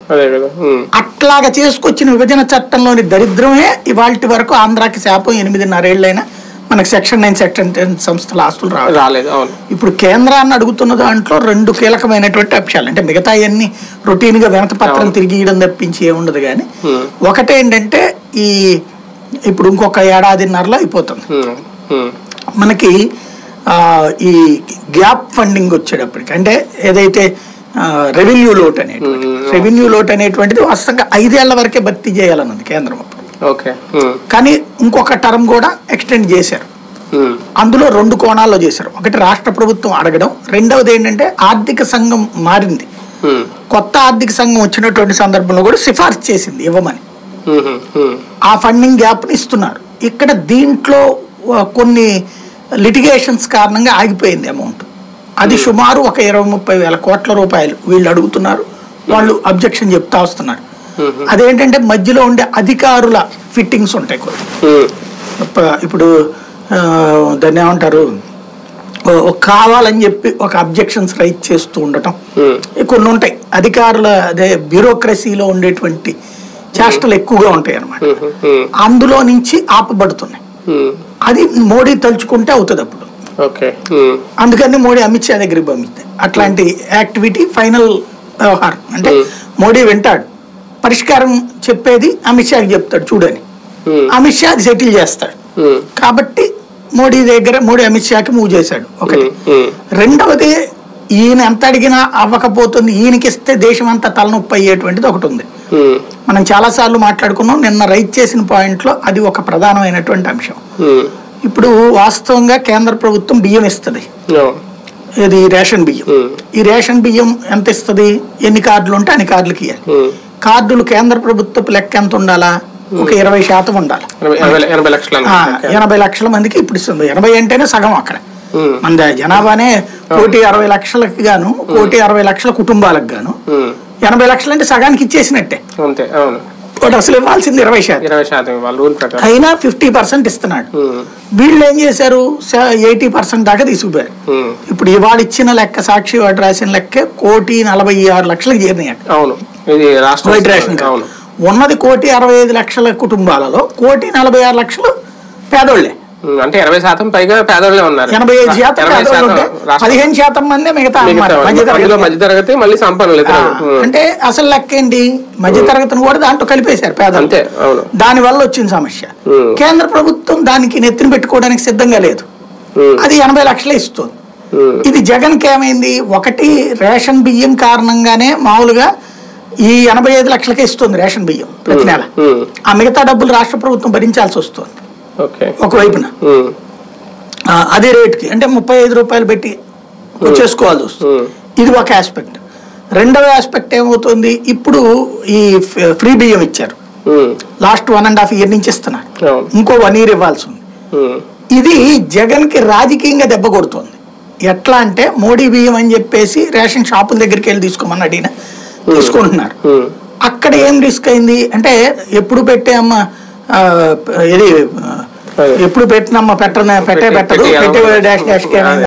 అదే కదా ఉమ్. అట్లాగా చేసుకొచ్చిన విభజన చట్టంలోని దరిద్రమే ఇవాళ వరకు ఆంధ్రాకి శాపం ఎనిమిదిన్నరేళ్ళైనా మనకి సెక్షన్ నైన్ సెక్షన్ టెన్ సంస్థల ఆస్తులు రావాలి రాలేదు అవును ఇప్పుడు కేంద్రాన్ని అడుగుతున్న దాంట్లో రెండు కీలకమైనటువంటి అంశాలు అంటే మిగతా అన్ని రొటీన్ గా వినతి పత్రం తిరిగి ఇవ్వడం తప్పించి ఏముండదు కానీ Hmm. ఒకటేంటంటే ఈ ఇప్పుడు ఇంకొక ఏడాదిన్నరలో అయిపోతుంది ఉమ్. ఉమ్. మనకి ఆ, ఈ గ్యాప్ ఫండింగ్ వచ్చేటప్పటికి అంటే ఏదైతే రెవెన్యూ లోట్ అనేటువంటి Hmm. రెవెన్యూ లోట్ అనేటువంటిది వాస్తవంగా ఐదేళ్ల వరకే భర్తీ చేయాలన్నది కేంద్రం అప్పుడు ఓకే ఉమ్. కానీ ఇంకొక టర్మ్ కూడా ఎక్స్టెండ్ చేశారు ఉమ్. అందులో రెండు కోణాల్లో చేశారు ఒకటి రాష్ట్ర ప్రభుత్వం అడగడం రెండవది ఏంటంటే ఆర్థిక సంఘం మారింది ఉమ్. కొత్త ఆర్థిక సంఘం వచ్చినటువంటి సందర్భంలో కూడా సిఫార్సు చేసింది ఇవ్వమని ఉమ్. ఉమ్. ఆ ఫండింగ్ గ్యాప్ని ఇస్తున్నారు ఇక్కడ దీంట్లో ఆ, కొన్ని లిటిగేషన్స్ కారణంగా ఆగిపోయింది అమౌంట్ అది సుమారు ఒక ఇరవై ముప్పై వేల కోట్ల రూపాయలు వీళ్ళు అడుగుతున్నారు వాళ్ళు అబ్జెక్షన్ చెప్తా వస్తున్నారు ఉమ్. అదేంటంటే మధ్యలో ఉండే అధికారుల ఫిట్టింగ్స్ ఉంటాయి కొన్ని ఉమ్. ఇప్ప- ఇప్పుడు ఆ, దాన్ని ఏమంటారు ఓ- ఓ కావాలని చెప్పి ఒక అబ్జెక్షన్స్ రైట్ చేస్తూ ఉండటం ఉమ్. కొన్ని ఉంటాయి అధికారుల అదే బ్యూరోక్రసీలో ఉండేటువంటి చేష్టలు ఎక్కువగా ఉంటాయి అన్నమాట ఉమ్. ఉమ్. అందులో నుంచి ఆపబడుతున్నాయి ఉమ్. అది మోడీ తలుచుకుంటే అవుతుంది అప్పుడు ఓకే ఉమ్. అందుకని మోడీ అమిత్ షా దగ్గరికి పంపిస్తాయి అట్లాంటి యాక్టివిటీ ఫైనల్ వ్యవహారం అంటే మోడీ వింటాడు పరిష్కారం చెప్పేది అమిత్ షాకి చెప్తాడు చూడని ఉమ్. అమిత్ షా అది సెటిల్ చేస్తాడు ఉమ్. కాబట్టి మోడీ దగ్గర మోడీ అమిత్ షాకి మూవ్ చేశాడు ఒకటి ఉమ్. ఉమ్. రెండవది ఈయన ఎంత అడిగినా అవ్వకపోతుంది ఈయనకి ఇస్తే దేశం అంతా తలనొప్పి అయ్యేటువంటిది ఒకటి ఉంది ఉమ్. మనం చాలాసార్లు మాట్లాడుకున్నాం నిన్న రైట్ చేసిన పాయింట్లో అది ఒక ప్రధానమైనటువంటి అంశం ఉమ్. ఇప్పుడు వాస్తవంగా కేంద్ర ప్రభుత్వం బియ్యం ఇస్తుంది అవును. ఇది రేషన్ బియ్యం ఉమ్. ఈ రేషన్ బియ్యం ఎంత ఇస్తుంది ఎన్ని కార్డులు ఉంటే అన్ని కార్డులకి ఇవ్వాలి ఉమ్. కార్డులు కేంద్ర ప్రభుత్వపు లెక్క ఎంత ఉండాలా ఒక ఇరవై శాతం ఉండాలి ఎనభై- ఎనభై ఎనభై లక్షలు ఆ, అనుకుంటా. ఎనభై లక్షల మందికి ఇప్పుడు ఇస్తుంది ఎనభై అంటేనే సగం అక్కడ ఉమ్. మన జనాభానే కోటి అరవై లక్షలకు గాను కోటి అరవై లక్షల కుటుంబాలకు గాను ఉమ్. ఎనభై లక్షలు అంటే సగానికి ఇచ్చేసినట్టే అంతే అవును వాడు అసలు ఇవ్వాల్సింది ఇరవై శాతం ఇరవై శాతం ఇవ్వాలి రూల్ ప్రకారం అయినా ఫిఫ్టీ పర్సెంట్ ఇస్తున్నాడు ఉమ్. వీళ్ళు ఏం చేశారు ఎయిటీ పర్సెంట్ దాకా తీసుకుపోయారు ఉమ్. ఇప్పుడు ఇవాళ ఇచ్చిన లెక్క సాక్షి వాటి రాసిన లెక్క కోటి నలభై ఆరు లక్షలకు చేరినాయట అవును ఇది రాష్ట్ర వైట్ రేషన్ కార్డు. అవును ఉన్నది కోటి అరవై ఐదు లక్షల కుటుంబాలలో కోటి నలభై ఆరు లక్షలు పేదోళ్లే ఉమ్, అంటే ఇరవై శాతం పైగా పేదోళ్ళే ఉన్నారు ఎనభై ఐదు శాతం ఎనభై పేదోళ్ళు ఉంటే రాష్ట్ర- పదిహేను శాతం మందే మిగతా మిగతా అన్నమాట వాళ్ళు. మధ్యతరగతి. అందులో మధ్య తరగతి మళ్ళీ సంపన్నులు ఆ, ఇద్దరు ఉమ్. అంటే అసలు లెక్క ఏంటి మధ్య తరగతిని కూడా దాంట్లో కలిపేశారు పేదలు అంతే అవును దాని వల్ల వచ్చిన సమస్య ఉమ్. కేంద్ర ప్రభుత్వం దానికి నెత్తిన పెట్టుకోవడానికి సిద్ధంగా లేదు ఉమ్. అది ఎనభై లక్షలే ఇస్తుంది ఉమ్. ఇది జగన్కి ఏమైంది ఒకటి రేషన్ బియ్యం కారణంగానే మామూలుగా ఈ ఎనభై ఐదు లక్షలకే ఇస్తుంది రేషన్ బియ్యం ప్రతి నెల ఉమ్. ఆ మిగతా డబ్బులు రాష్ట్ర ప్రభుత్వం భరించాల్సి వస్తుంది ఓకే ఒకవైపున ఉమ్. ఆ, అదే రేటుకి అంటే ముప్పై ఐదు రూపాయలు పెట్టి చేసుకోవాల్సి వస్తుంది ఉమ్. ఇది ఒక ఆస్పెక్ట్ రెండవ ఆస్పెక్ట్ ఏమవుతుంది ఇప్పుడు ఈ ఫ- ఫ్రీ బియ్యం ఇచ్చారు um. Last one and half year నుంచి ఇస్తున్నారు అవును ఇంకో వన్ ఇయర్ ఇవ్వాల్సి ఉంది ఉమ్. ఇది జగన్కి రాజకీయంగా దెబ్బ కొడుతుంది ఎట్లా అంటే మోడీ బియ్యం అని చెప్పేసి రేషన్ షాపుల దగ్గరికి వెళ్ళి తీసుకోమని అడిగిన తీసుకుంటున్నారు ఉమ్. అక్కడ ఏం రిస్క్ అయింది అంటే ఎప్పుడు పెట్టే అమ్మ ఆ, ఇది ఆ, అదే. ఎప్పుడు పెట్టినమ్మ పెట్టన పెట్టే పెట్టి- పెట్టదు పెట్టి పెట్టే అమ్మ- డాష్ డాష్ అదే.